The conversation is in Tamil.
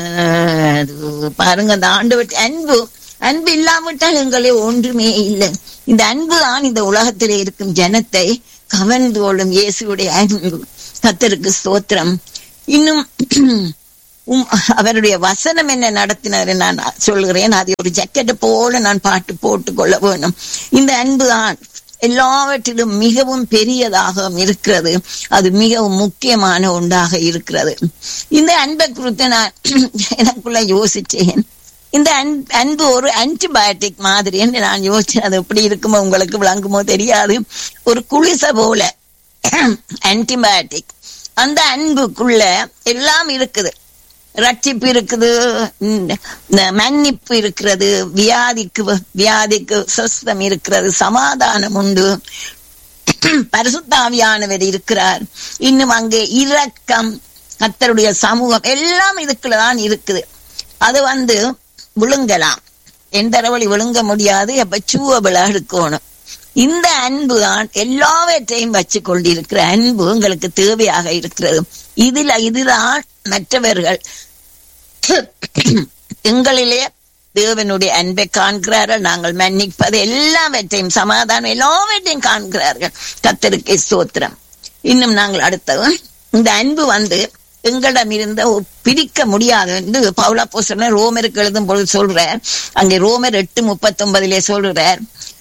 அஹ், அது பாருங்க அந்த ஆண்டவர் அன்பு அன்பு இல்லாவிட்டால் எங்களே ஒன்றுமே இல்லை இந்த அன்பு தான் இந்த உலகத்திலே இருக்கும் ஜனத்தை கவர்ந்து கொள்ளும் இயேசுடைய அன்பு கத்தருக்கு ஸ்தோத்திரம் இன்னும் உம் அவருடைய வசனம் என்ன நடத்தினார் நான் சொல்கிறேன் அது ஒரு ஜக்கெட்டை போல நான் பாட்டு போட்டு கொள்ள வேணும் இந்த அன்பு தான் எல்லாவற்றிலும் மிகவும் பெரியதாக இருக்கிறது அது மிகவும் முக்கியமான ஒன்றாக இருக்கிறது இந்த அன்பை குறித்து நான் எனக்குள்ள யோசிச்சேன் இந்த அன்- அன்பு ஒரு ஆன்டிபயோட்டிக் மாதிரி என்று நான் யோசிச்சேன் அது எப்படி இருக்குமோ உங்களுக்கு விளங்குமோ தெரியாது ஒரு குளிச போல ஆன்டிபயோட்டிக் அந்த அன்புக்குள்ள எல்லாம் இருக்குது ரட்சிப்பு இருக்குது இந்த மன்னிப்பு இருக்கிறது வியாதிக்கு வியாதிக்கு சொஸ்தம் இருக்கிறது சமாதானம் உண்டு பரிசுத்தாவியானவர் இருக்கிறார் இன்னும் அங்கே இரக்கம் கத்தருடைய சமூகம் எல்லாம் இதுக்குள்ளதான் இருக்குது அது வந்து விழுங்கலாம் எந்த வழி விழுங்க முடியாது அப்ப சூவபிள எடுக்கணும் இந்த அன்பு தான் எல்லாவற்றையும் வச்சு கொண்டிருக்கிற அன்பு உங்களுக்கு தேவையாக இருக்கிறது இதுல இதுதான் மற்றவர்கள் எங்களிலே தேவனுடைய அன்பை காண்கிறார்கள் நாங்கள் மன்னிப்பது எல்லாவற்றையும் சமாதானம் எல்லாவற்றையும் காண்கிறார்கள் கத்தருக்கு ஸ்தோத்திரம் இன்னும் நாங்கள் அடுத்தது இந்த அன்பு வந்து எங்களிடம் இருந்த ஒரு பிரிக்க முடியாது என்று பவுலா போசன ரோமருக்கு எழுதும் பொழுது சொல்றார் அங்கே ரோமர் எட்டு முப்பத்தி ஒன்பதிலே சொல்றார்